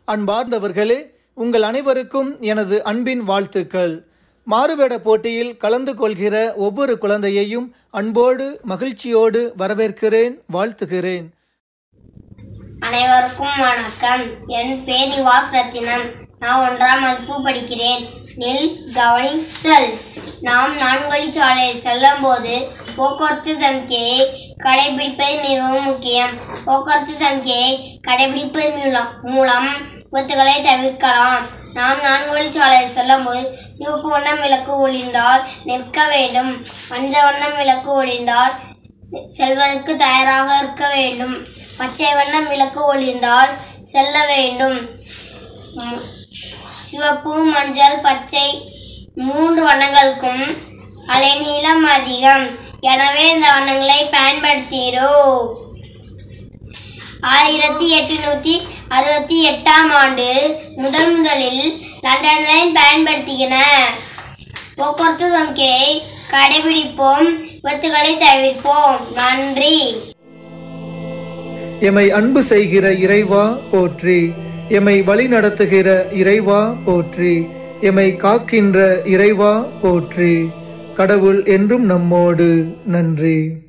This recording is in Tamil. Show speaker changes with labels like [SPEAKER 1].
[SPEAKER 1] அன்பார்ந்தவர்களே உங்கள் அனைவருக்கும் எனது அன்பின் வாழ்த்துக்கள் மாறுவேட போட்டியில் கலந்து கொள்கிற ஒவ்வொரு குழந்தையையும் அன்போடு மகிழ்ச்சியோடு வரவேற்கிறேன் வாழ்த்துகிறேன்
[SPEAKER 2] அனைவருக்கும் வணக்கம் என் பேர் நிவாஸ் ரத்தினம் நான் ஒன்றாம் வகுப்பு படிக்கிறேன் நெல் கவனித்தல் நாம் நான்கு சாலையில் செல்லும் போது போக்குவரத்து சமிக்கையை கடைபிடிப்பது மிகவும் முக்கியம் போக்குவரத்து சமிக்கையை கடைபிடிப்பது மூலம் மூலம் விபத்துகளை தவிர்க்கலாம் நாம் நான்கு சாலையில் செல்லும்போது சிவப்பு வண்ணம் விளக்கு ஒளிந்தால் நிற்க வேண்டும் மஞ்சள் வண்ணம் விளக்கு ஒளிந்தால் செல்வதற்கு தயாராக இருக்க வேண்டும் பச்சை வண்ணம் விளக்கு ஒளிர்ந்தால் செல்ல வேண்டும் ம், சிவப்பு மஞ்சள் பச்சை மூன்று வண்ணங்களுக்கும் அலைநீளம் அதிகம் எனவே இந்த வண்ணங்களை பயன்படுத்துகிறோம் ஆயிரத்தி எட்டுநூற்றி அறுபத்தி எட்டாம் ஆண்டு முதல் முதலில் லண்டன் லைன் பயன்படுத்துகின போக்குவரத்து சமிக்கையை கடைபிடிப்போம் விபத்துகளை தவிர்ப்போம் நன்றி
[SPEAKER 1] எமை அன்பு செய்கிற இறைவா போற்றி எமை வழி நடத்துகிற இறைவா போற்றி எமை காக்கின்ற இறைவா போற்றி கடவுள் என்றும் நம்மோடு நன்றி